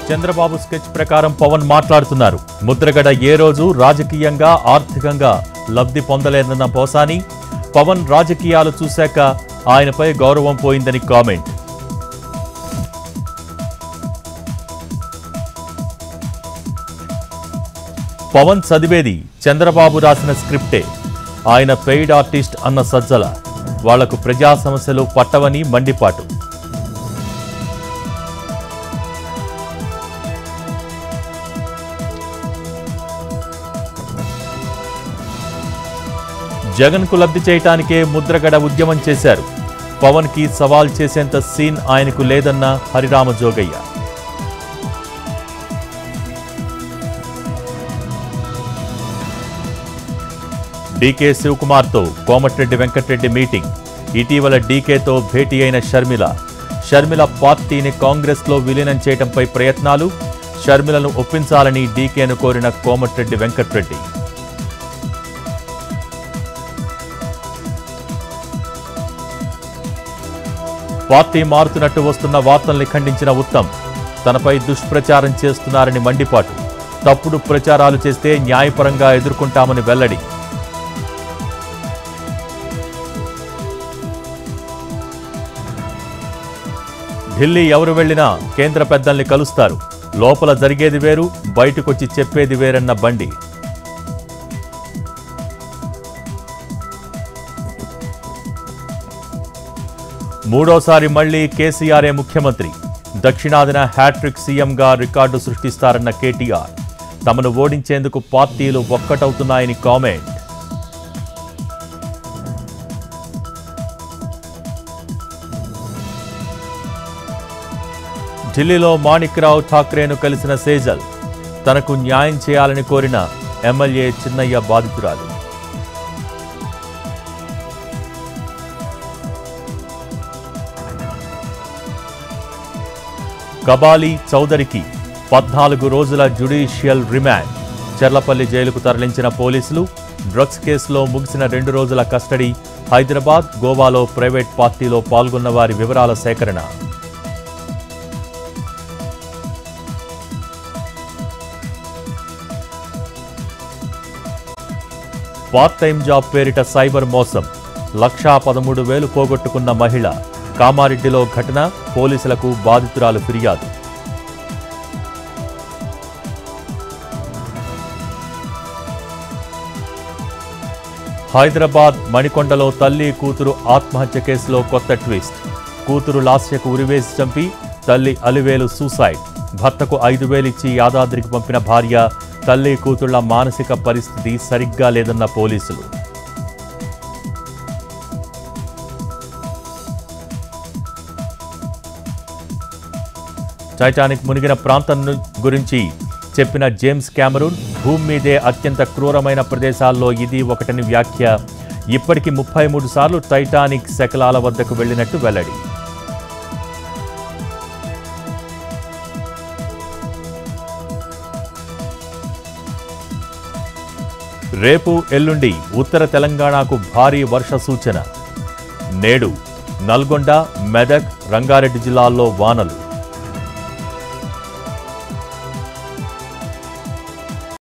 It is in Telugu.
చంద్రబాబు స్కెచ్ ప్రకారం పవన్ మాట్లాడుతున్నారు ముద్రగడ ఏ రోజు రాజకీయంగా ఆర్థికంగా లబ్ధి పొందలేదన్న పోసాని పవన్ రాజకీయాలు చూశాక ఆయనపై గౌరవం పోయిందని కామెంట్ పవన్ చదివేది చంద్రబాబు రాసిన స్క్రిప్టే ఆయన పెయిడ్ ఆర్టిస్ట్ అన్న సజ్జల వాళ్లకు ప్రజా సమస్యలు పట్టవని మండిపాటు జగన్కు లబ్ధి చేయటానికే ముద్రగడ ఉద్యమం చేశారు పవన్ కి సవాల్ చేసేంత సీన్ ఆయనకు లేదన్న హరిరామ జోగయ్య డీకే శివకుమార్తో కోమటిరెడ్డి వెంకటరెడ్డి మీటింగ్ ఇటీవల డీకేతో భేటీ అయిన షర్మిల షర్మిల పార్టీని కాంగ్రెస్లో విలీనం చేయడంపై ప్రయత్నాలు షర్మిలను ఒప్పించాలని డీకేను కోరిన కోమటిరెడ్డి వెంకటరెడ్డి పార్టీ మారుతున్నట్టు వస్తున్న వార్తల్ని ఖండించిన ఉత్తమ్ తనపై దుష్ప్రచారం చేస్తున్నారని మండిపాటు తప్పుడు ప్రచారాలు చేస్తే న్యాయపరంగా ఎదుర్కొంటామని వెల్లడి ఢిల్లీ ఎవరు వెళ్లినా కేంద్ర పెద్దల్ని కలుస్తారు లోపల జరిగేది వేరు బయటకొచ్చి చెప్పేది వేరన్న బండి మూడోసారి మళ్లీ కేసీఆరే ముఖ్యమంత్రి దక్షిణాదిన హ్యాట్రిక్ సీఎంగా రికార్డు సృష్టిస్తారన్న కేటీఆర్ తమను ఓడించేందుకు పార్టీలు ఒక్కటవుతున్నాయని కామెంట్ ఢిల్లీలో మాణిక్రావు ఠాక్రేను కలిసిన సేజల్ తనకు న్యాయం చేయాలని కోరిన ఎమ్మెల్యే చిన్నయ్య బాధితురాలు కబాలి చౌదరికి పద్నాలుగు రోజుల జ్యుడిషియల్ రిమాండ్ చెర్లపల్లి జైలుకు తరలించిన పోలీసులు డ్రగ్స్ కేసులో ముగిసిన రెండు రోజుల కస్టడీ హైదరాబాద్ గోవాలో ప్రైవేట్ పార్టీలో పాల్గొన్న వారి వివరాల సేకరణ పార్ట్ టైం జాబ్ పేరిట సైబర్ మోసం లక్షా పదమూడు వేలు పోగొట్టుకున్న మహిళ కామారెడ్డిలో ఘటన పోలీసులకు బాధితురాలు ఫిర్యాదు హైదరాబాద్ మణికొండలో తల్లి కూతురు ఆత్మహత్య కేసులో కొత్త ట్విస్ట్ కూతురు లాస్యకు ఉరివేసి చంపి తల్లి అలివేలు సూసైడ్ భర్తకు ఐదు వేలిచ్చి యాదాద్రికి పంపిన భార్య తల్లి కూతుళ్ల మానసిక పరిస్థితి సరిగ్గా లేదన్న పోలీసులు టైటానిక్ మునిగిన ప్రాంతం ను- గురించి చెప్పిన జేమ్స్ క్యామరూన్ భూమి మీదే అత్యంత క్రూరమైన ప్రదేశాల్లో ఇది ఒకటని వ్యాఖ్య ఇప్పటికి ముప్పై మూడు సార్లు టైటానిక్ శకలాల వద్దకు వెళ్లినట్టు వెల్లడి రేపు ఎల్లుండి ఉత్తర తెలంగాణకు భారీ వర్ష సూచన నేడు నల్గొండ మెదక్ రంగారెడ్డి జిల్లాల్లో వానలు